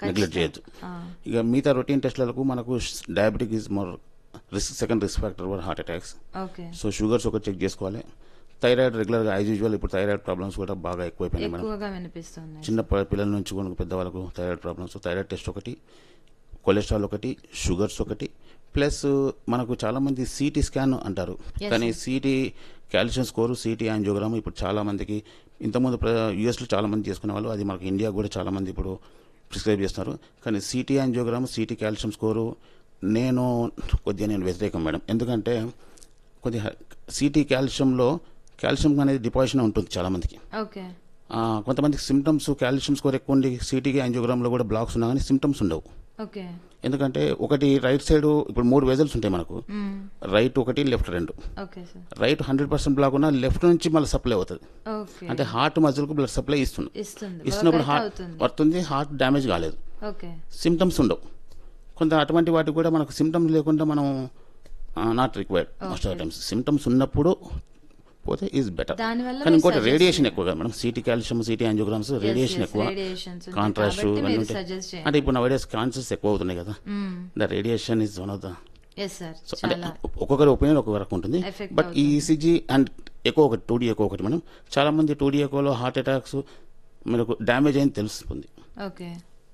Neglect చేయొద్దు ఇక మిగతా రొటీన్ టెస్ట్లకు మనకు diabetic is more risk second risk factor for heart attacks okay so sugars ఒకటి చెక్ చేసుకోవాలి థైరాయిడ్ రెగ్యులర్గా యాజ్ యూజువల్ ఇప్పుడు థైరాయిడ్ ప్రాబ్లమ్స్ కూడా బాగా ఎక్కువైపోయినాయి మేడం ఎక్కువగా వినిపిస్తుంది చిన్న ప- పిల్లల నుంచి కూడా పెద్దవాళ్ళకు థైరాయిడ్ ప్రాబ్లమ్స్ థైరాయిడ్ టెస్ట్ ఒకటి కొలెస్ట్రాల్ ఒకటి షుగర్స్ ఒకటి ప్లస్ మనకు చాలా మంది సిటీ స్కాన్ అంటారు Yes, కానీ sir. CT calcium score CT angiogram ఇప్పుడు చాలా మందికి ఇంతకుముందు యూఎస్లో చాలా మంది చేసుకునే వాళ్ళు అది మనకు ఇండియా కూడా చాలా మంది ఇప్పుడు ప్రిస్క్రైబ్ చేస్తున్నారు కానీ CT angiogram CT calcium score నేను కొద్దిగా నేను వ్యతిరేకం మేడం ఎందుకంటే కొద్దిగా సిటీ కాల్షియంలో కాల్షియం అనేది డిపాజిషన్ ఉంటుంది చాలా మందికి ఓకే ఆ, కొంతమందికి సిమ్టమ్స్ కాల్షియం స్కోర్ ఎక్కువ ఉండి సిటీకి యాంజియోగ్రామ్లో కూడా బ్లాక్స్ ఉన్నా కానీ సిమ్టమ్స్ ఉండవు ఓకే ఎందుకంటే ఒకటి రైట్ సైడ్ ఇప్పుడు మూడు వెజల్స్ ఉంటాయి మనకు రైట్ ఒకటి లెఫ్ట్ రెండు okay sir right hundred percent block ఉన్నా లెఫ్ట్ నుంచి మళ్ళీ సప్లై అవుతుంది ఓకే అంటే హార్ట్ మజిల్కు బ్లడ్ సప్లై ఇస్తుంది ఇస్తుంది ఇస్తున్నప్పుడు Work హార్ట్ అవుతుంది పడుతుంది హార్ట్ డ్యామేజ్ కాలేదు ఓకే సిమ్టమ్స్ ఉండవు కొంత అటువంటి వాటికి కూడా మనకు సిమ్టమ్స్ లేకుండా మనం not required most of times symptoms ఉన్నప్పుడు పోతే ఈజ్ బెటర్ దానివల్ల కానీ మీరు ఇంకోటి suggest రేడియేషన్ ఎక్కువ కదా madam CT calcium CT angiograms radiation yes, ఎక్కువ radiations ఉంటాయి కాంట్రాస్ట్ కాబట్టి ఇవన్నీ మీరు ఉంటాయి suggest చేయండి. అంటే ఇప్పుడు నవైడేస్ కాన్సర్స్ ఎక్కువ అవుతున్నాయి కదా the radiation is one of the yes sir so అంటే చాలా ఒక్కొక్కరి ఒపీనియన్ ఒక్కొక్క రకం ఉంటుంది Effect బట్ ఈ ఈసీజీ అండ్ ఎక్కువ ఒకటి టూ డీ ఎక్కువ ఒకటి మనం చాలా మంది టూ డీ ఎక్కువలో హార్ట్ అటాక్స్ మనకు డ్యామేజ్ అయింది తెలుస్తుంది okay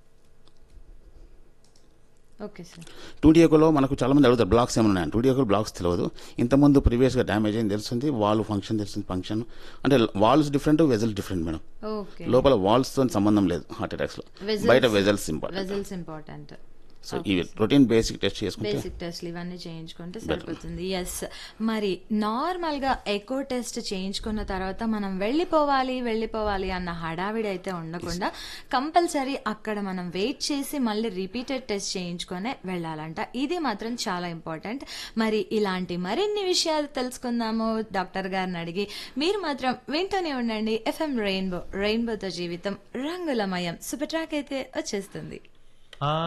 okay sir two D ఎక్కువలో మనకు చాలా మంది అడుగుతారు బ్లాక్స్ ఏమైనా ఉన్నాయి టూ డీ ఎక్కువ బ్లాక్స్ తెలియదు ఇంతకుముందు ప్రీవియస్గా డ్యామేజ్ అయింది తెలుస్తుంది వాల్ ఫంక్షన్ తెలుస్తుంది ఫంక్షన్ అంటే walls different vessels different madam okay లోపల వాల్స్ తో సంబంధం లేదు హార్ట్ అటాక్స్ లో Vessels. బయట vessels important vessels important so ఈ రొటీన్ బేసిక్ టెస్ట్ చేసుకుంటే బేసిక్ టెస్ట్లు ఇవన్నీ చేయించుకుంటే సరిపోతుంది ఎస్ మరి నార్మల్ గా ఎకో టెస్ట్ చేయించుకున్న తర్వాత మనం వెళ్ళిపోవాలి వెళ్ళిపోవాలి అన్న హడావిడి అయితే ఉండకుండా కంపల్సరీ అక్కడ మనం వెయిట్ చేసి మళ్ళీ రిపీటెడ్ టెస్ట్ చేయించుకొనే వెళ్ళాలంట ఇది మాత్రం చాలా ఇంపార్టెంట్ మరి ఇలాంటి మరిన్ని విషయాలు తెలుసుకుందాము డాక్టర్ గారిని అడిగి మీరు మాత్రం వింటూనే ఉండండి ఎఫ్ఎం రెయిన్బో రెయిన్బోతో జీవితం రంగులమయం సూపర్ ట్రాక్ అయితే వచ్చేస్తుంది ఆ